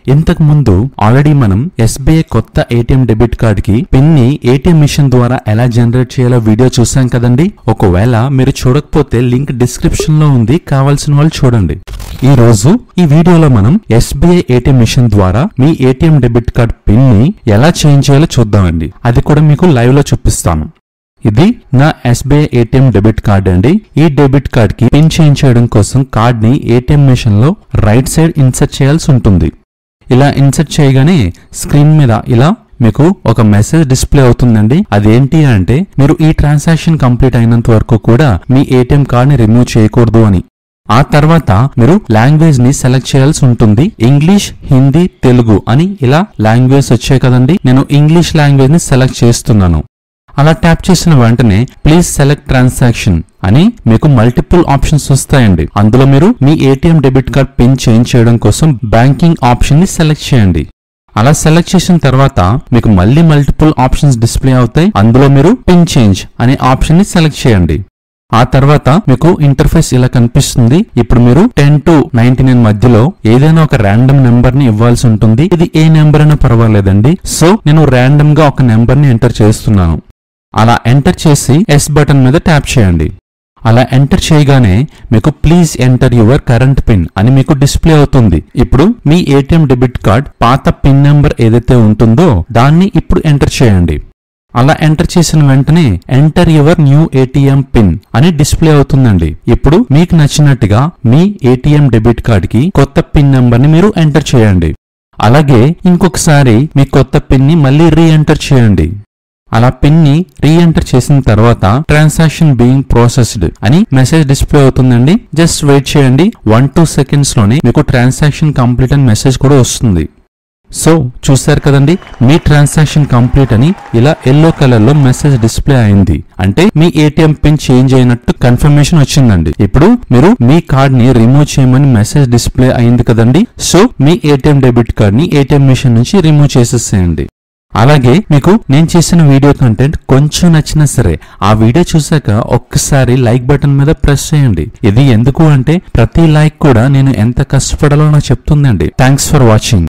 ఇంతకు ముందు ఆల్రెడీ మనం ఎస్బీఐ కొత్త ఏటీఎం డెబిట్ కార్డ్ కి పిన్ ని ఏటీఎం మిషన్ ద్వారా ఎలా జనరేట్ చేయాలో వీడియో చూసాం కదండి ఒకవేళ మీరు చూడకపోతే లింక్ డిస్క్రిప్షన్ లో ఉంది కావాల్సిన వాళ్ళు చూడండి ఈ రోజు ఈ వీడియోలో మనం ఎస్బీఐ ఏటీఎం మిషన్ ద్వారా మీ ఏటీఎం డెబిట్ కార్డ్ పిన్ ని ఎలా చేంజ్ చేయాలో చూద్దామండి అది కూడా మీకు లైవ్ లో చూపిస్తాను ఇది నా ఎస్బీఐ ఏటీఎం డెబిట్ కార్డ్ అండి ఈ డెబిట్ కార్డ్ కి పిన్ చేంజ్ చేయడం కోసం కార్డ్ ని ఏటీఎం మిషన్ లో రైట్ సైడ్ ఇన్సర్ట్ చేయాల్సి ఉంటుంది ఇలా ఇన్సర్ట్ చేయగానే స్క్రీన్ మీద ఇలా మీకు ఒక మెసేజ్ డిస్ప్లే అవుతుందండి అదేంటి అంటే మీరు ఈ ట్రాన్సాక్షన్ కంప్లీట్ అయినంత వరకు కూడా మీ ఏటీఎం కార్డ్ ని రిమూవ్ చేయకూడదు అని ఆ తర్వాత మీరు లాంగ్వేజ్ ని సెలెక్ట్ చేయాల్సి ఉంటుంది ఇంగ్లీష్ హిందీ తెలుగు అని ఇలా లాంగ్వేజ్ వచ్చాయి కదండి నేను ఇంగ్లీష్ లాంగ్వేజ్ ని సెలెక్ట్ చేస్తున్నాను అలా ట్యాప్ చేసిన వెంటనే ప్లీజ్ సెలెక్ట్ ట్రాన్సాక్షన్ అని మీకు మల్టిపుల్ ఆప్షన్స్ వస్తాయండి అందులో మీరు మీ ATM debit card PIN change చేయడం కోసం బ్యాంకింగ్ ఆప్షన్ ని సెలెక్ట్ చేయండి అలా సెలెక్ట్ చేసిన తర్వాత మీకు మళ్ళీ మల్టిపుల్ ఆప్షన్స్ డిస్ప్లే అవుతాయి అందులో మీరు పిన్ చేంజ్ అనే ఆప్షన్ ని సెలెక్ట్ చేయండి ఆ తర్వాత మీకు ఇంటర్ఫేస్ ఇలా కనిపిస్తుంది ఇప్పుడు మీరు టెన్ టు నైన్టీ నైన్ మధ్యలో ఏదైనా ఒక ర్యాండమ్ నెంబర్ ని ఇవ్వాల్సి ఉంటుంది ఇది ఏ నెంబర్ అయినా పర్వాలేదండి సో నేను ర్యాండమ్ గా ఒక నెంబర్ ని ఎంటర్ చేస్తున్నాను అలా ఎంటర్ చేసి ఎస్ బటన్ మీద ట్యాప్ చేయండి అలా ఎంటర్ చేయగానే మీకు please enter your current PIN అని మీకు డిస్ప్లే అవుతుంది ఇప్పుడు మీ ఏటీఎం డెబిట్ కార్డ్ పాత పిన్ నెంబర్ ఏదైతే ఉంటుందో దాన్ని ఇప్పుడు ఎంటర్ చేయండి అలా ఎంటర్ చేసిన వెంటనే enter your new ATM PIN అని డిస్ప్లే అవుతుందండి ఇప్పుడు మీకు నచ్చినట్టుగా మీ ఏటీఎం డెబిట్ కార్డ్ కి కొత్త పిన్ నెంబర్ ని మీరు ఎంటర్ చేయండి అలాగే ఇంకొకసారి మీ కొత్త పిన్ ని మళ్ళీ రీ ఎంటర్ చేయండి అలా పిన్ ని రీ ఎంటర్ చేసిన తర్వాత ట్రాన్సాక్షన్ బీయింగ్ ప్రాసెస్డ్ అని మెసేజ్ డిస్ప్లే అవుతుందండి జస్ట్ వెయిట్ చేయండి వన్ టూ సెకండ్స్ లోనే మీకు ట్రాన్సాక్షన్ కంప్లీట్ అని మెసేజ్ కూడా వస్తుంది సో చూశారు కదండి మీ ట్రాన్సాక్షన్ కంప్లీట్ అని ఇలా ఎల్లో కలర్ లో మెసేజ్ డిస్ప్లే అయింది అంటే మీ ఏటీఎం పిన్ చేంజ్ అయినట్టు కన్ఫర్మేషన్ వచ్చిందండి ఇప్పుడు మీరు మీ కార్డ్ ని రిమూవ్ చేయమని మెసేజ్ డిస్ప్లే అయింది కదండి సో మీ ఏటీఎం డెబిట్ కార్డ్ ని ఏటీఎం మిషన్ నుంచి రిమూవ్ చేసేసేయండి అలాగే మీకు నేను చేసిన వీడియో కంటెంట్ కొంచెం నచ్చినా సరే ఆ వీడియో చూసాక ఒక్కసారి లైక్ బటన్ మీద ప్రెస్ చేయండి ఇది ఎందుకు అంటే ప్రతి లైక్ కూడా నేను ఎంత కష్టపడాలో నాకు చెప్తుందండి థ్యాంక్స్ ఫర్ వాచింగ్